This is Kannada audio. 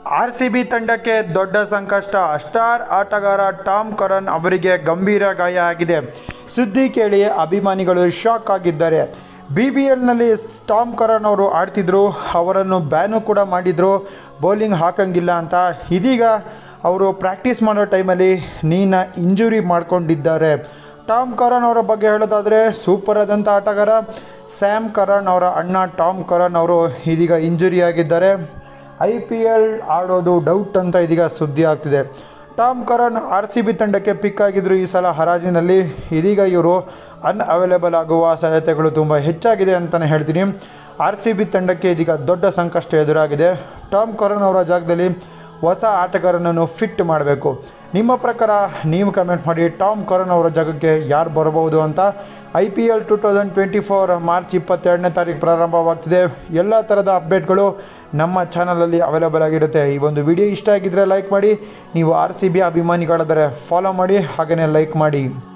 ಆರ್ ಸಿ ಬಿ ತಂಡಕ್ಕೆ ದೊಡ್ಡ ಸಂಕಷ್ಟ ಸ್ಟಾರ್ ಆಟಗಾರ ಟಾಮ್ ಕರನ್ ಅವರಿಗೆ ಗಂಭೀರ ಗಾಯ ಆಗಿದೆ ಸುದ್ದಿ ಕೇಳಿ ಅಭಿಮಾನಿಗಳು ಶಾಕ್ ಆಗಿದ್ದಾರೆ ಬಿ ಬಿ ಎಲ್ನಲ್ಲಿ ಟಾಮ್ ಕರನ್ ಅವರು ಆಡ್ತಿದ್ರು ಅವರನ್ನು ಬ್ಯಾನು ಕೂಡ ಮಾಡಿದರು ಬೌಲಿಂಗ್ ಹಾಕಂಗಿಲ್ಲ ಅಂತ ಇದೀಗ ಅವರು ಪ್ರಾಕ್ಟೀಸ್ ಮಾಡೋ ಟೈಮಲ್ಲಿ ನೀನ ಇಂಜುರಿ ಮಾಡ್ಕೊಂಡಿದ್ದಾರೆ ಟಾಮ್ ಕರನ್ ಅವರ ಬಗ್ಗೆ ಹೇಳೋದಾದರೆ ಸೂಪರ್ ಆದಂಥ ಆಟಗಾರ ಸ್ಯಾಮ್ ಕರನ್ ಅವರ ಅಣ್ಣ ಟಾಮ್ ಕರನ್ ಅವರು ಇದೀಗ ಇಂಜುರಿ ಆಗಿದ್ದಾರೆ ಐ ಪಿ ಎಲ್ ಆಡೋದು ಡೌಟ್ ಅಂತ ಇದೀಗ ಸುದ್ದಿ ಆಗ್ತಿದೆ Tom Curran R C B ತಂಡಕ್ಕೆ ಪಿಕ್ ಆಗಿದ್ರು ಈ ಸಲ ಹರಾಜಿನಲ್ಲಿ ಇದೀಗ ಇವರು ಅನ್ಅವೈಲೇಬಲ್ ಆಗುವ ಸಾಧ್ಯತೆಗಳು ತುಂಬ ಹೆಚ್ಚಾಗಿದೆ ಅಂತಲೇ ಹೇಳ್ತೀನಿ ಆರ್ ಸಿ ಬಿ ತಂಡಕ್ಕೆ ಇದೀಗ ದೊಡ್ಡ ಸಂಕಷ್ಟ ಎದುರಾಗಿದೆ ಟಾಮ್ ಕರನ್ ಅವರ ಜಾಗದಲ್ಲಿ ಹೊಸ ಆಟಗಾರನನ್ನು ಫಿಟ್ ಮಾಡಬೇಕು ನಿಮ್ಮ ಪ್ರಕಾರ ನೀವು ಕಮೆಂಟ್ ಮಾಡಿ ಟಾಮ್ ಕರನ್ ಅವರ ಜಾಗಕ್ಕೆ ಯಾರು ಬರಬಹುದು ಅಂತ I P L two thousand twenty four March ಇಪ್ಪತ್ತೆರಡನೇ ತಾರೀಕು ಪ್ರಾರಂಭವಾಗ್ತಿದೆ ಎಲ್ಲ ಥರದ ಅಪ್ಡೇಟ್ಗಳು ನಮ್ಮ ಚಾನಲಲ್ಲಿ ಅವೈಲೇಬಲ್ ಆಗಿರುತ್ತೆ ಈ ಒಂದು ವಿಡಿಯೋ ಇಷ್ಟ ಆಗಿದ್ದರೆ ಲೈಕ್ ಮಾಡಿ ನೀವು ಆರ್ ಸಿ ಬಿ ಅಭಿಮಾನಿಗಳಾದರೆ ಫಾಲೋ ಮಾಡಿ ಹಾಗೆಯೇ ಲೈಕ್ ಮಾಡಿ